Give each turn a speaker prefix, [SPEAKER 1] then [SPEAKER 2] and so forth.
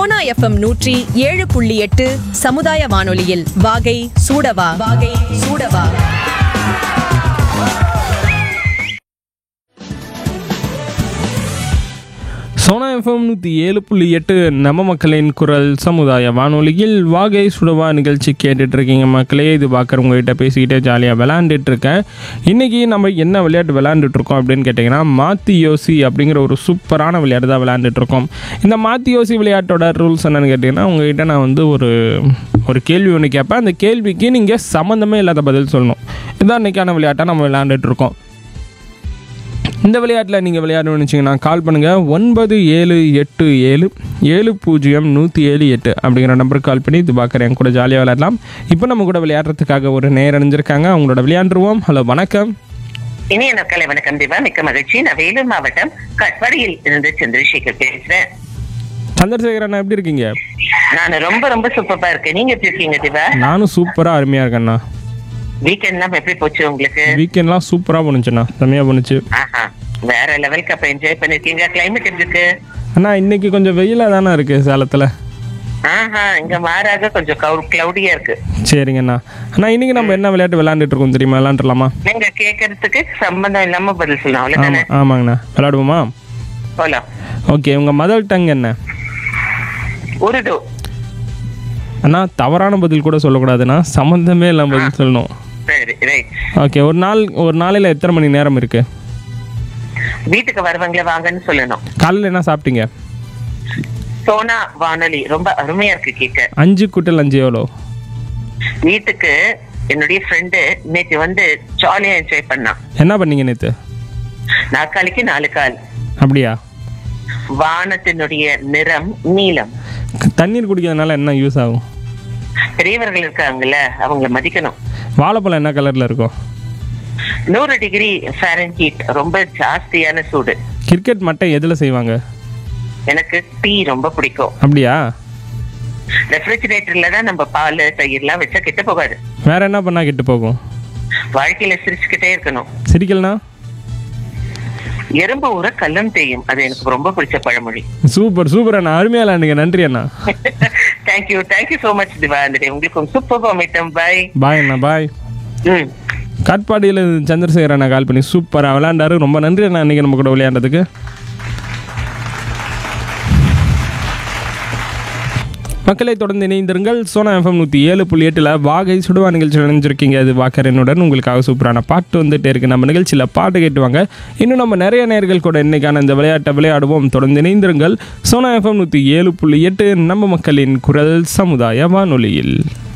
[SPEAKER 1] Sona FM நூற்றி ஏழு புள்ளி எட்டு சமுதாய வானொலியில் வாகை சூடவா வாகை சூடவா
[SPEAKER 2] சோனா எஃப்எம் நூற்றி ஏழு புள்ளி எட்டு நம்ம மக்களின் குரல் சமுதாய வானொலியில் வாகை சுடவா நிகழ்ச்சி கேட்டுட்டு இருக்கீங்க மக்களே இது பார்க்குறவங்ககிட்ட பேசிக்கிட்டே ஜாலியாக விளாண்டுட்டு இருக்கேன் இன்றைக்கி நம்ம என்ன விளையாட்டு விளையாண்டுட்டு இருக்கோம் அப்படின்னு கேட்டிங்கன்னா மாத்தி யோசி அப்படிங்கிற ஒரு சூப்பரான விளையாட்டு தான் விளையாண்டுட்டு இருக்கோம் இந்த மாத்தி யோசி விளையாட்டோட ரூல்ஸ் என்னன்னு கேட்டிங்கன்னா உங்ககிட்ட நான் வந்து ஒரு ஒரு கேள்வி ஒன்று கேட்பேன் அந்த கேள்விக்கு நீங்கள் சம்மந்தமே இல்லாத பதில் சொல்லணும் இதான் இன்றைக்கான விளையாட்டை நம்ம விளையாண்டுட்டு இருக்கோம் இந்த விளையாட்டில் நீங்கள் விளையாடணும்னு நினச்சிங்கன்னா கால் பண்ணுங்கள் ஒன்பது ஏழு எட்டு ஏழு ஏழு பூஜ்ஜியம் நூற்றி ஏழு எட்டு அப்படிங்கிற நம்பருக்கு கால் பண்ணி இது பார்க்குறேன் என் கூட ஜாலியாக விளையாடலாம் இப்போ நம்ம கூட விளையாடுறதுக்காக ஒரு நேரம் அணிஞ்சிருக்காங்க அவங்களோட விளையாண்டுருவோம் ஹலோ வணக்கம்
[SPEAKER 3] இனிய நற்காலை வணக்கம் திவா மிக்க மகிழ்ச்சி நான் வேலூர் மாவட்டம் கட்பாடியில் இருந்து சந்திரசேகர் பேசுறேன்
[SPEAKER 2] சந்திரசேகர் அண்ணா எப்படி இருக்கீங்க
[SPEAKER 3] நான் ரொம்ப ரொம்ப சூப்பரா இருக்கேன் நீங்க எப்படி இருக்கீங்க திவா
[SPEAKER 2] நானும் சூப்பராக அருமையாக இருக்கேண்ணா
[SPEAKER 3] வீக்கெண்ட்லாம் எப்படி போச்சு உங்களுக்கு
[SPEAKER 2] வீக்கெண்ட்லாம் சூப்பராக பண்ணுச்சுண்ணா செம்மையாக பண்ணுச்சு
[SPEAKER 3] ஆஹா வேற லெவலுக்கு அப்ப என்ஜாய் பண்ணிருக்கீங்க கிளைமேட் எப்படி இருக்கு
[SPEAKER 2] அண்ணா இன்னைக்கு கொஞ்சம் வெயிலாக தானே இருக்குது சேலத்தில்
[SPEAKER 3] ஆஹா இங்க மாறாக கொஞ்சம் கிளவுடியா இருக்கு
[SPEAKER 2] சரிங்கண்ணா அண்ணா இன்னைக்கு நம்ம என்ன விளையாட்டு விளையாண்டுட்டு இருக்கோம் தெரியுமா விளையாண்டுலாமா
[SPEAKER 3] நீங்க கேக்குறதுக்கு சம்பந்தம் இல்லாம பதில் சொல்லலாம் அவ்வளவுதானே
[SPEAKER 2] ஆமாம் ஆமாங்கண்ணா விளையாடுவோமா
[SPEAKER 3] போலாம்
[SPEAKER 2] ஓகே உங்கள் மதர் டங் என்ன
[SPEAKER 3] உருது
[SPEAKER 2] அண்ணா தவறான பதில் கூட சொல்லக்கூடாதுண்ணா சம்மந்தமே இல்லாம பதில் சொல்லணும்
[SPEAKER 3] சரி ரைட்
[SPEAKER 2] ஓகே ஒரு நாள் ஒரு நாளையில் எத்தனை மணி நேரம் இருக்கு
[SPEAKER 3] வீட்டுக்கு வருவாங்களே வாங்கன்னு சொல்லணும்
[SPEAKER 2] காலையில் என்ன சாப்பிட்டீங்க
[SPEAKER 3] சோனா வானொலி ரொம்ப அருமையா இருக்கு கேட்க
[SPEAKER 2] அஞ்சு கூட்டல் அஞ்சு எவ்வளோ
[SPEAKER 3] வீட்டுக்கு என்னுடைய ஃப்ரெண்டு நேற்று வந்து ஜாலியா என்ஜாய் பண்ணான்
[SPEAKER 2] என்ன பண்ணீங்க நேற்று
[SPEAKER 3] நாற்காலிக்கு நாலு கால்
[SPEAKER 2] அப்படியா
[SPEAKER 3] வானத்தினுடைய நிறம் நீலம்
[SPEAKER 2] க- தண்ணீர் குடிக்கிறதுனால என்ன யூஸ் ஆகும்
[SPEAKER 3] பெரியவர்கள் இருக்காங்கல்ல அவங்கள மதிக்கணும்
[SPEAKER 2] வாழைப்பழம் என்ன கலரில் இருக்கும்
[SPEAKER 3] நூறு டிகிரி ஃபாரன்ஹீட் ரொம்ப ஜாஸ்தியான சூடு
[SPEAKER 2] கிரிக்கெட் மட்டை எதில் செய்வாங்க
[SPEAKER 3] எனக்கு டீ ரொம்ப பிடிக்கும்
[SPEAKER 2] அப்படியா
[SPEAKER 3] ரெஃப்ரிஜிரேட்டர்ல தான் நம்ம பால் தயிர்லாம் வச்சா கெட்டு போகாது
[SPEAKER 2] வேற என்ன பண்ணால் கெட்டு போகும்
[SPEAKER 3] வாழ்க்கையில சிரிச்சுக்கிட்டே இருக்கணும்
[SPEAKER 2] சிரிக்கலனா
[SPEAKER 3] எறும்பு ஊற கல்லம் தேயும் அது எனக்கு ரொம்ப பிடிச்ச பழமொழி
[SPEAKER 2] சூப்பர் சூப்பர் அண்ணா அருமையாக விளையாண்டுங்க நன்றி அண்ணா
[SPEAKER 3] தேங்க்யூ தேங்க்யூ சோ மச் திவா அந்த உங்களுக்கு சூப்பர் மீட்டம் பை
[SPEAKER 2] பாய் அண்ணா பாய்
[SPEAKER 3] ம்
[SPEAKER 2] காட்பாடியில் சந்திரசேகர் அண்ணா கால் பண்ணி சூப்பராக விளையாண்டாரு ரொம்ப நன்றி அண்ணா இன்னைக்கு நம்ம கூட விளையாண்டதுக்கு மக்களை தொடர்ந்து இணைந்திருங்கள் சோனா எஃப்எம் நூற்றி ஏழு புள்ளி எட்டில் வாகை சுடுவா நிகழ்ச்சி நினைஞ்சிருக்கீங்க அது வாக்கரனுடன் உங்களுக்காக சூப்பரான பாட்டு வந்துட்டே இருக்கு நம்ம நிகழ்ச்சியில் பாட்டு கேட்டுவாங்க இன்னும் நம்ம நிறைய நேர்கள் கூட இன்னைக்கான இந்த விளையாட்டை விளையாடுவோம் தொடர்ந்து இணைந்திருங்கள் சோனா எஃப்எம் நூற்றி ஏழு புள்ளி எட்டு நம்ம மக்களின் குரல் சமுதாய வானொலியில்